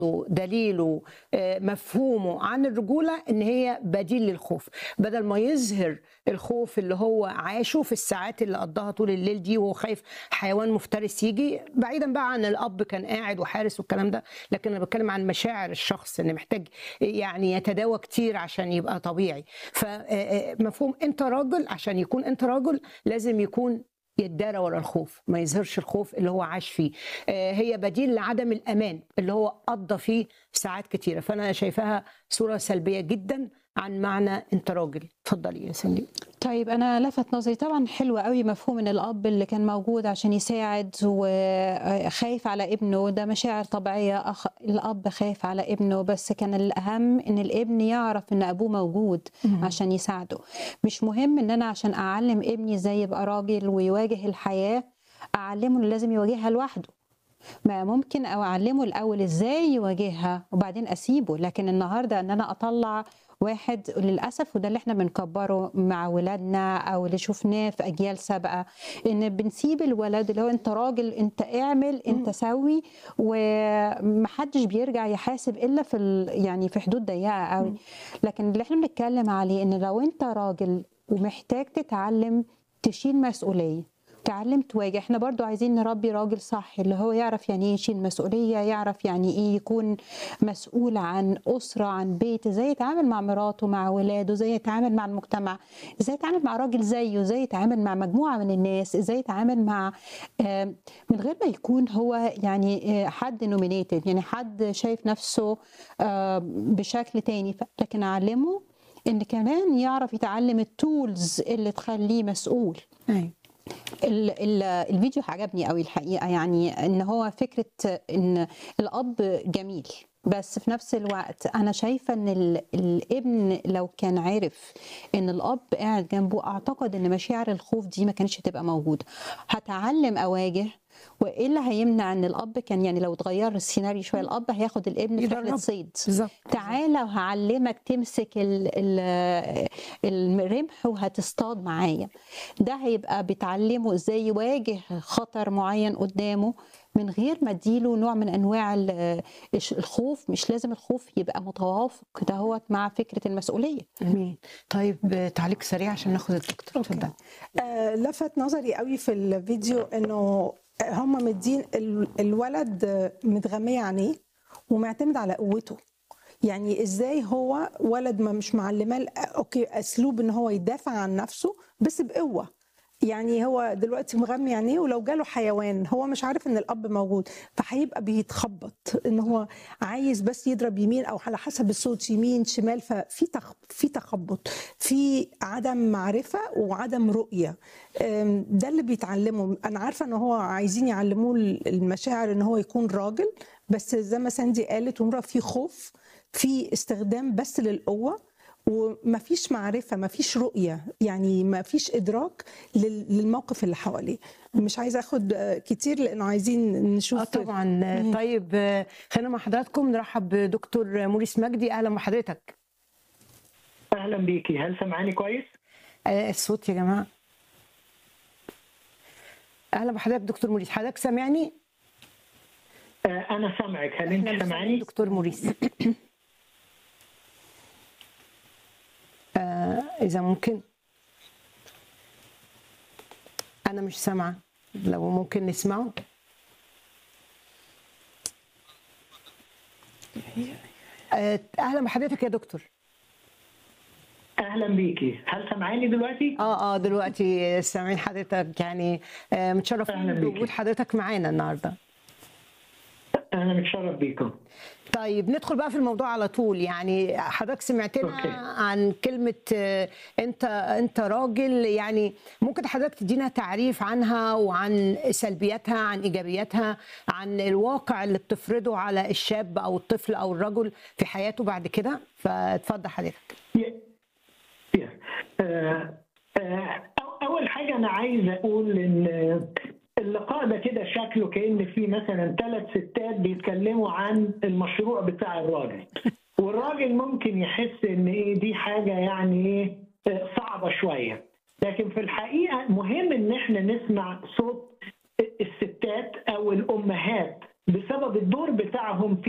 دليله آه، مفهومه عن الرجوله ان هي بديل للخوف بدل ما يظهر الخوف اللي هو عاشه في الساعات اللي قضاها طول الليل دي وهو خايف حيوان مفترس يجي بعيدا بقى عن الاب كان قاعد وحارس والكلام ده لكن انا بتكلم عن مشاعر الشخص اللي محتاج يعني يتداوى كتير عشان يبقى طبيعي فمفهوم انت راجل عشان يكون انت راجل لازم يكون يتدارى ورا الخوف ما يظهرش الخوف اللي هو عاش فيه آه، هي بديل لعدم الامان اللي هو قضى فيه ساعات كتيره فانا شايفاها صوره سلبيه جدا عن معنى انت راجل اتفضلي يا سندي طيب انا لفت نظري طبعا حلو قوي مفهوم ان الاب اللي كان موجود عشان يساعد وخايف على ابنه ده مشاعر طبيعيه أخ... الاب خايف على ابنه بس كان الاهم ان الابن يعرف ان ابوه موجود مم. عشان يساعده مش مهم ان انا عشان اعلم ابني ازاي يبقى راجل ويواجه الحياه اعلمه انه لازم يواجهها لوحده ما ممكن او اعلمه الاول ازاي يواجهها وبعدين اسيبه لكن النهارده ان انا اطلع واحد للاسف وده اللي احنا بنكبره مع ولادنا او اللي شفناه في اجيال سابقه ان بنسيب الولد اللي هو انت راجل انت اعمل انت سوي ومحدش بيرجع يحاسب الا في ال- يعني في حدود ضيقه قوي لكن اللي احنا بنتكلم عليه ان لو انت راجل ومحتاج تتعلم تشيل مسؤوليه تعلم تواجه احنا برضو عايزين نربي راجل صح اللي هو يعرف يعني ايه يشيل مسؤولية يعرف يعني ايه يكون مسؤول عن أسرة عن بيت ازاي يتعامل مع مراته مع ولاده ازاي يتعامل مع المجتمع ازاي يتعامل مع راجل زيه ازاي يتعامل مع مجموعة من الناس ازاي يتعامل مع آه، من غير ما يكون هو يعني آه، حد نومينيتد يعني حد شايف نفسه آه، بشكل تاني ف- لكن أعلمه ان كمان يعرف يتعلم التولز اللي تخليه مسؤول ايوه ال ال الفيديو عجبني قوي الحقيقه يعني ان هو فكره ان الاب جميل بس في نفس الوقت انا شايفه ان ال- الابن لو كان عرف ان الاب قاعد جنبه اعتقد ان مشاعر الخوف دي ما كانتش هتبقى موجوده هتعلم اواجه وايه اللي هيمنع ان الاب كان يعني لو اتغير السيناريو شويه الاب هياخد الابن في رحله يدربه. صيد بالظبط تعالى وهعلمك تمسك ال- ال- الرمح وهتصطاد معايا ده هيبقى بتعلمه ازاي يواجه خطر معين قدامه من غير ما اديله نوع من انواع ال- الش- الخوف مش لازم الخوف يبقى متوافق دهوت مع فكره المسؤوليه امين طيب آه، تعليق سريع عشان ناخد الدكتور اتفضل آه، لفت نظري قوي في الفيديو انه هم مدين ال- الولد آه، متغمية عينيه ومعتمد على قوته يعني ازاي هو ولد ما مش معلماه ال- اوكي اسلوب ان هو يدافع عن نفسه بس بقوه يعني هو دلوقتي مغمي عينيه ولو جاله حيوان هو مش عارف ان الاب موجود فهيبقى بيتخبط ان هو عايز بس يضرب يمين او على حسب الصوت يمين شمال ففي تخ... في تخبط في عدم معرفه وعدم رؤيه أم، ده اللي بيتعلمه انا عارفه ان هو عايزين يعلموه المشاعر ان هو يكون راجل بس زي ما ساندي قالت ومرة في خوف في استخدام بس للقوه ومفيش معرفة مفيش رؤية يعني مفيش إدراك لل- للموقف اللي حواليه مش عايزة أخد آه، كتير لأنه عايزين نشوف اه طبعا آه، طيب آه، خلينا مع حضراتكم نرحب بدكتور موريس مجدي اهلا بحضرتك اهلا بيكي هل سمعاني كويس آه، الصوت يا جماعه اهلا بحضرتك دكتور موريس حضرتك سامعني آه انا سامعك هل احنا انت بنسمع سامعاني دكتور موريس آه، اذا ممكن انا مش سامعه لو ممكن نسمعه آه، اهلا بحضرتك يا دكتور اهلا بيكي هل سمعاني دلوقتي اه اه دلوقتي سامعين حضرتك يعني آه، متشرفين أهلا بيكي. بوجود حضرتك معانا النهارده انا متشرف بيكم طيب ندخل بقى في الموضوع على طول يعني حضرتك سمعتنا أوكي. عن كلمة آه، انت انت راجل يعني ممكن حضرتك تدينا تعريف عنها وعن سلبياتها عن ايجابياتها عن الواقع اللي بتفرضه على الشاب او الطفل او الرجل في حياته بعد كده فاتفضل حضرتك ي- ي- آه، آه، أو- اول حاجه انا عايز اقول ان اللقاء ده كده شكله كان في مثلا ثلاث ستات بيتكلموا عن المشروع بتاع الراجل والراجل ممكن يحس ان ايه دي حاجه يعني ايه آه، صعبه شويه لكن في الحقيقه مهم ان احنا نسمع صوت الستات او الامهات بسبب الدور بتاعهم في